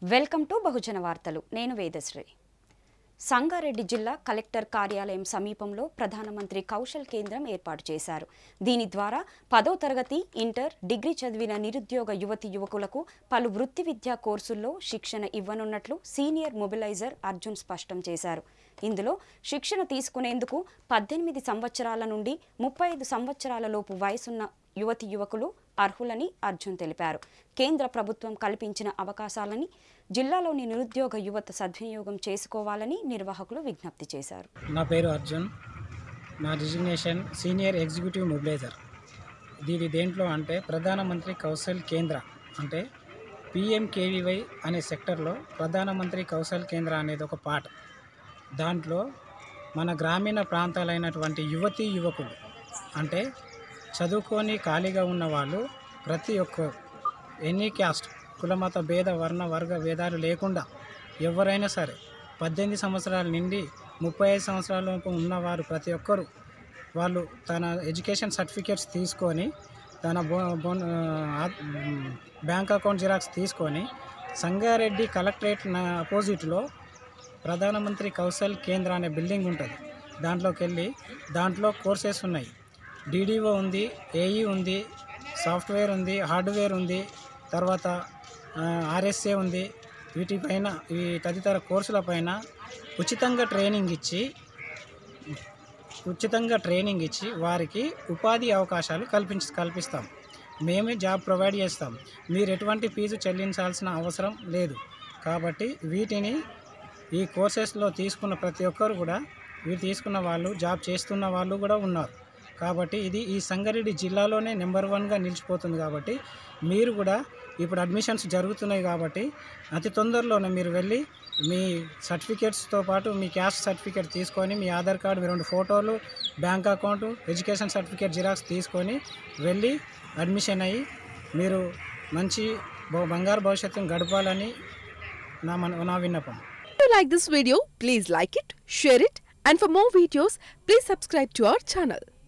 Welcome to బహుజన వార్తలు నేను వేదశ్రీ సంగారెడ్డి జిల్లా కలెక్టర్ కార్యాలయం సమీపంలో ప్రధానమంత్రి కౌశల్ కేంద్రం ఏర్పాటు చేశారు దీని ద్వారా పదో తరగతి ఇంటర్ డిగ్రీ చదివిన నిరుద్యోగ యువతి యువకులకు పలు వృత్తి విద్యా కోర్సుల్లో శిక్షణ ఇవ్వనున్నట్లు సీనియర్ మొబిలైజర్ అర్జున్ స్పష్టం చేశారు ఇందులో శిక్షణ తీసుకునేందుకు పద్దెనిమిది సంవత్సరాల నుండి ముప్పై ఐదు సంవత్సరాల లోపు వయసున్న యువతి యువకులు అర్హులని అర్జున్ తెలిపారు కేంద్ర ప్రభుత్వం కల్పించిన అవకాశాలని జిల్లాలోని నిరుద్యోగ యువత సద్వినియోగం చేసుకోవాలని నిర్వాహకులు విజ్ఞప్తి చేశారు నా పేరు అర్జున్ నా డిజిగ్నేషన్ సీనియర్ ఎగ్జిక్యూటివ్ మొబిలైజర్ ఇది దేంట్లో అంటే ప్రధానమంత్రి కౌశల్ కేంద్ర అంటే పిఎంకేవీవై అనే సెక్టర్లో ప్రధానమంత్రి కౌశల్ కేంద్ర అనేది ఒక పార్ట్ దాంట్లో మన గ్రామీణ ప్రాంతాలైనటువంటి యువతీ యువకులు అంటే చదువుకొని ఖాళీగా ఉన్న వాళ్ళు ప్రతి ఒక్క ఎనీ క్యాస్ట్ కులమత భేద వర్ణ వర్గ భేదాలు లేకుండా ఎవరైనా సరే పద్దెనిమిది సంవత్సరాల నుండి ముప్పై ఐదు సంవత్సరాల లోపు ఉన్నవారు ప్రతి ఒక్కరు వాళ్ళు తన ఎడ్యుకేషన్ సర్టిఫికేట్స్ తీసుకొని తన బో బోన్ ఆ, బ్యాంక్ అకౌంట్ జిరాక్స్ తీసుకొని సంగారెడ్డి కలెక్టరేట్ అపోజిట్లో ప్రధానమంత్రి కౌశల్ కేంద్ర అనే బిల్డింగ్ ఉంటుంది దాంట్లోకి వెళ్ళి దాంట్లో కోర్సెస్ ఉన్నాయి డీడీఓ ఉంది ఏఈ ఉంది సాఫ్ట్వేర్ ఉంది హార్డ్వేర్ ఉంది తర్వాత ఆర్ఎస్ఏ ఉంది వీటిపైన ఈ తదితర కోర్సులపైన ఉచితంగా ట్రైనింగ్ ఇచ్చి ఉచితంగా ట్రైనింగ్ ఇచ్చి వారికి ఉపాధి అవకాశాలు కల్పించ కల్పిస్తాం మేమే జాబ్ ప్రొవైడ్ చేస్తాం మీరు ఎటువంటి ఫీజు చెల్లించాల్సిన అవసరం లేదు కాబట్టి వీటిని ఈ కోర్సెస్లో తీసుకున్న ప్రతి ఒక్కరు కూడా వీరు తీసుకున్న వాళ్ళు జాబ్ చేస్తున్న వాళ్ళు కూడా ఉన్నారు కాబట్టి ఇది ఈ సంగారెడ్డి జిల్లాలోనే నెంబర్ వన్గా నిలిచిపోతుంది కాబట్టి మీరు కూడా ఇప్పుడు అడ్మిషన్స్ జరుగుతున్నాయి కాబట్టి అతి తొందరలోనే మీరు వెళ్ళి మీ సర్టిఫికేట్స్తో పాటు మీ క్యాస్ట్ సర్టిఫికేట్ తీసుకొని మీ ఆధార్ కార్డు మీ రెండు ఫోటోలు bank account education certificate xerox తీసుకొని వెళ్ళి అడ్మిషన్ అయ్యి మీరు మంచి బ- బంగారు భవిష్యత్తును గడపాలని నా మన నా విన్నపం If you like this video, please like it, share it, and for more videos, please subscribe to our channel.